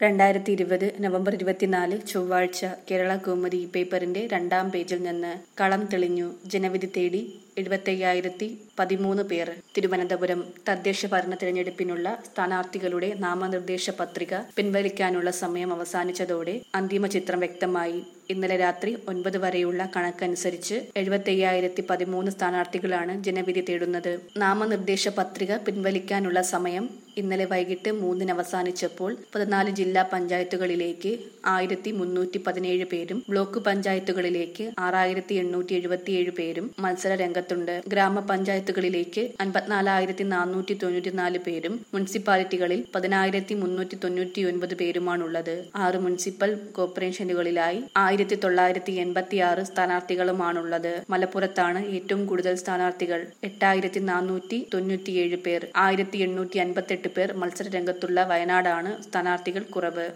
രണ്ടായിരത്തി ഇരുപത് നവംബർ ഇരുപത്തിനാല് ചൊവ്വാഴ്ച കേരള കൗമുദി പേപ്പറിന്റെ രണ്ടാം പേജിൽ നിന്ന് കളം തെളിഞ്ഞു ജനവിധി തേടി എഴുപത്തയ്യായിരത്തി പതിമൂന്ന് പേർ തിരുവനന്തപുരം തദ്ദേശ ഭരണ തിരഞ്ഞെടുപ്പിനുള്ള സ്ഥാനാർത്ഥികളുടെ നാമനിർദ്ദേശ പത്രിക പിൻവലിക്കാനുള്ള സമയം അവസാനിച്ചതോടെ അന്തിമ ചിത്രം വ്യക്തമായി ഇന്നലെ രാത്രി ഒൻപത് വരെയുള്ള കണക്കനുസരിച്ച് എഴുപത്തയ്യായിരത്തി പതിമൂന്ന് സ്ഥാനാർത്ഥികളാണ് ജനവിധി തേടുന്നത് നാമനിർദ്ദേശ പത്രിക പിൻവലിക്കാനുള്ള സമയം ഇന്നലെ വൈകിട്ട് മൂന്നിന് അവസാനിച്ചപ്പോൾ പതിനാല് ജില്ലാ പഞ്ചായത്തുകളിലേക്ക് ആയിരത്തി മുന്നൂറ്റി പതിനേഴ് പേരും ബ്ലോക്ക് പഞ്ചായത്തുകളിലേക്ക് ആറായിരത്തി എണ്ണൂറ്റി എഴുപത്തിയേഴ് പേരും മത്സര രംഗത്തുണ്ട് ഗ്രാമപഞ്ചായത്തുകളിലേക്ക് അൻപത്തിനാലായിരത്തി നാനൂറ്റി തൊണ്ണൂറ്റിനാല് പേരും മുനിസിപ്പാലിറ്റികളിൽ പതിനായിരത്തി മുന്നൂറ്റി തൊണ്ണൂറ്റി ഒൻപത് പേരുമാണുള്ളത് ആറ് മുനിസിപ്പൽ കോർപ്പറേഷനുകളിലായി ആയിരത്തി തൊള്ളായിരത്തി എൺപത്തി ആറ് സ്ഥാനാർത്ഥികളുമാണുള്ളത് മലപ്പുറത്താണ് ഏറ്റവും കൂടുതൽ സ്ഥാനാർത്ഥികൾ എട്ടായിരത്തി നാനൂറ്റി തൊണ്ണൂറ്റിയേഴ് പേർ ആയിരത്തി എണ്ണൂറ്റി അൻപത്തെട്ട് പേർ മത്സര രംഗത്തുള്ള വയനാടാണ് സ്ഥാനാർത്ഥികൾ കുറവ്